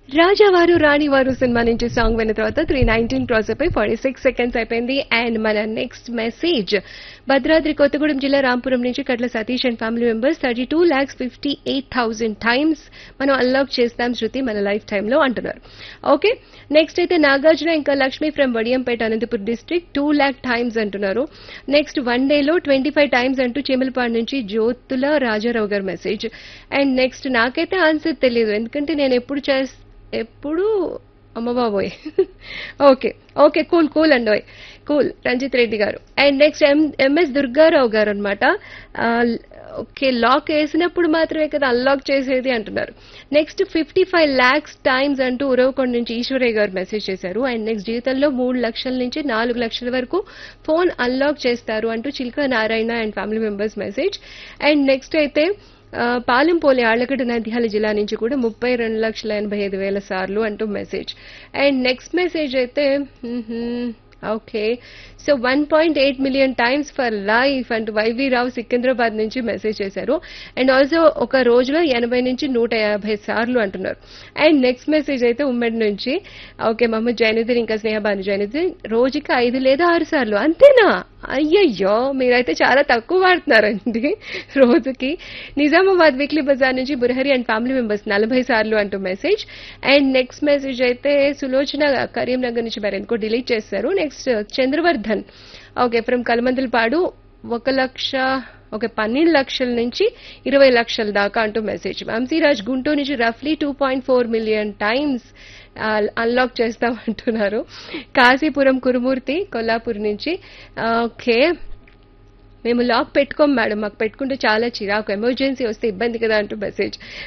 రాజావారు రాణివారు సినిమా నుంచి సాంగ్ విన్న తర్వాత త్రీ నైన్టీన్ క్రాస్ అయిపోయి ఫార్టీ సిక్స్ సెకండ్స్ అయిపోయింది అండ్ మన నెక్స్ట్ మెసేజ్ భద్రాద్రి కొత్తగూడెం జిల్లా రాంపురం నుంచి Katla Satish and family members thirty two lakhs fifty eight thousand times మనం అన్లాక్ చేస్తాం శృతి మన లైఫ్ టైంలో అంటున్నారు ఓకే నెక్స్ట్ అయితే నాగార్జున ఇంకా Lakshmi from Vadiyampeta Anantapur district two lakh times అంటున్నారు నెక్స్ట్ వన్ డేలో ట్వంటీ ఫైవ్ టైమ్స్ అంటూ చిమలపాడు నుంచి Jyothula Rajarao garu message and next నాకైతే ఆన్సర్ తెలియదు ఎందుకంటే నేను ఎప్పుడు చేస్ ఎప్పుడు అమ్మ బాబోయ్ ఓకే ఓకే కూల్ కూల్ అండి cool Ranjith Reddy garu and next M M S Durgarao garu అనమాట ఓకే లాక్ వేసినప్పుడు మాత్రమే కదా అన్లాక్ చేసేది అంటున్నారు next fifty five lakhs times అంటూ ఉరవకొండ నుంచి ఈశ్వరయ్య గారు మెసేజ్ చేశారు అండ్ నెక్స్ట్ జీవితంలో మూడు లక్షల నుంచి నాలుగు లక్షల వరకు ఫోన్ అన్లాక్ చేస్తారు అంటూ Chilka Narayana and family members message and next అయితే ఆ, పాలెంపోలి ఆళ్లగడ్డ నంద్యాల జిల్లా నుంచి కూడా ముప్పై రెండు లక్షల ఎనభై ఐదు వేల సార్లు అంటూ మెసేజ్ అండ్ నెక్స్ట్ మెసేజ్ అయితే okay so one point eight million times for life అంటూ వైవి రావు సికింద్రాబాద్ నుంచి మెసేజ్ చేశారు అండ్ ఆల్సో ఒక రోజులో ఎనభై నుంచి నూట యాభై సార్లు అంటున్నారు అండ్ నెక్స్ట్ మెసేజ్ అయితే ఉమ్మడి నుంచి ఓకే మహమ్మద్ జైనుద్దీన్ ఇంకా స్నేహబాను జైనుద్దీన్ రోజుకి ఐదు లేదా ఆరు సార్లు అంతేనా అయ్యయ్యో మీరైతే చాలా తక్కువ వాడుతున్నారండి రోజుకి నిజామాబాద్ వీక్లీ బజార్ నుంచి బురహరి అండ్ ఫ్యామిలీ మెంబర్స్ నలభై సార్లు అంటూ మెసేజ్ అండ్ నెక్స్ట్ మెసేజ్ అయితే సులోచన కరీంనగర్ నుంచి మరి ఎందుకో డిలీట్ చేస్తారు next Chandravardhan okay from Kalamandalapadu ఒక లక్ష ఒక పన్నెండు లక్షల నుంచి ఇరవై లక్షల దాకా అంటూ మెసేజ్ వంశీరాజ్ గుంటూరు నుంచి రఫ్లీ two point four million times unlock చేస్తామంటున్నారు కాశీపురం కురుమూర్తి కొల్లాపూర్ నుంచి ఓకే మేము లాక్ పెట్టుకోం మేడం మాకు పెట్టుకుంటే చాలా చిరాకు ఎమర్జెన్సీ వస్తే ఇబ్బంది కదా అంటూ మెసేజ్